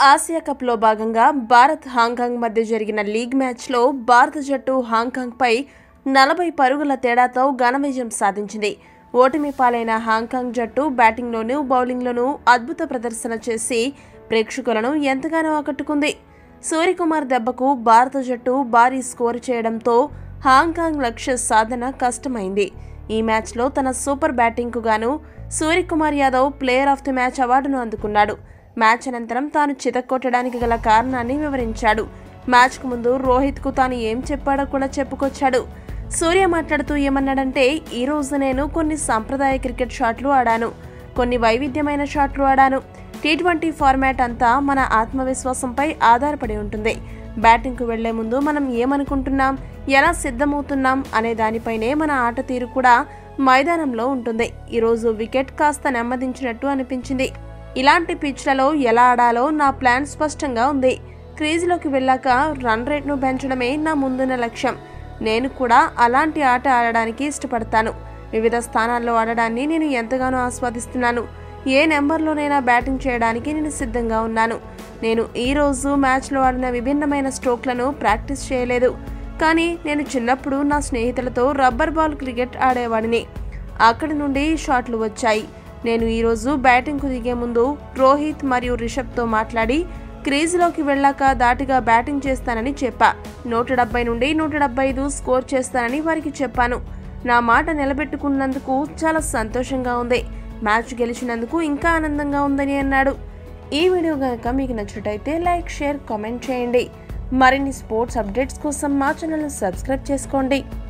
Asia కప్లో భాగంగా Bharat Hong Kong మధ్య జరిగిన లీగ్ మ్యాచ్లో భారత జట్టు హాంకాంగ్పై నలభై పరుగుల తేడాతో ఘన విజయం సాధించింది ఓటమి పాలైన హాంకాంగ్ జట్టు బ్యాటింగ్లోనూ బౌలింగ్లోనూ అద్భుత ప్రదర్శన చేసి ప్రేక్షకులను ఎంతగానో ఆకట్టుకుంది సూర్యకుమార్ దెబ్బకు భారత జట్టు భారీ స్కోరు చేయడంతో హాంకాంగ్ లక్ష్య సాధన కష్టమైంది ఈ మ్యాచ్లో తన సూపర్ బ్యాటింగ్కు గాను Suryakumar Yadav player of the match అవార్డును అందుకున్నాడు మ్యాచ్ అనంతరం తాను చితక్కొట్టడానికి గల కారణాన్ని వివరించాడు మ్యాచ్కు ముందు రోహిత్కు తాను ఏం చెప్పాడో కూడా చెప్పుకొచ్చాడు సూర్య మాట్లాడుతూ ఏమన్నాడంటే ఈ రోజు నేను కొన్ని సాంప్రదాయ క్రికెట్ షాట్లు ఆడాను కొన్ని వైవిధ్యమైన షాట్లు ఆడాను టీ ట్వంటీ ఫార్మాట్ అంతా మన ఆత్మవిశ్వాసంపై ఆధారపడి ఉంటుంది బ్యాటింగ్కు వెళ్లే ముందు మనం ఏమనుకుంటున్నాం ఎలా సిద్ధమవుతున్నాం అనే దానిపైనే మన ఆట తీరు కూడా మైదానంలో ఉంటుంది ఈరోజు వికెట్ కాస్త నెమ్మదించినట్టు అనిపించింది ఇలాంటి పిచ్లలో ఎలా ఆడాలో నా ప్లాన్ స్పష్టంగా ఉంది క్రీజ్లోకి వెళ్ళాక రన్ రేట్ను పెంచడమే నా ముందున్న లక్ష్యం నేను కూడా అలాంటి ఆట ఆడడానికి ఇష్టపడతాను వివిధ స్థానాల్లో ఆడడాన్ని నేను ఎంతగానో ఆస్వాదిస్తున్నాను ఏ నెంబర్లోనైనా బ్యాటింగ్ చేయడానికి నేను సిద్ధంగా ఉన్నాను నేను ఈ రోజు మ్యాచ్లో ఆడిన విభిన్నమైన స్ట్రోక్లను ప్రాక్టీస్ చేయలేదు కానీ నేను చిన్నప్పుడు నా స్నేహితులతో రబ్బర్ బాల్ క్రికెట్ ఆడేవాడిని అక్కడి నుండి షాట్లు వచ్చాయి నేను ఈరోజు బ్యాటింగ్కు దిగే ముందు రోహిత్ మరియు రిషబ్తో మాట్లాడి క్రీజ్లోకి వెళ్ళాక దాటిగా బ్యాటింగ్ చేస్తానని చెప్పా నూట డెబ్బై నుండి నూట డెబ్బై ఐదు స్కోర్ చేస్తానని వారికి చెప్పాను నా మాట నిలబెట్టుకున్నందుకు చాలా సంతోషంగా ఉంది మ్యాచ్ గెలిచినందుకు ఇంకా ఆనందంగా ఉందని అన్నాడు ఈ వీడియో కనుక మీకు నచ్చినట్టయితే లైక్ షేర్ కామెంట్ చేయండి మరిన్ని స్పోర్ట్స్ అప్డేట్స్ కోసం మా ఛానల్ని సబ్స్క్రైబ్ చేసుకోండి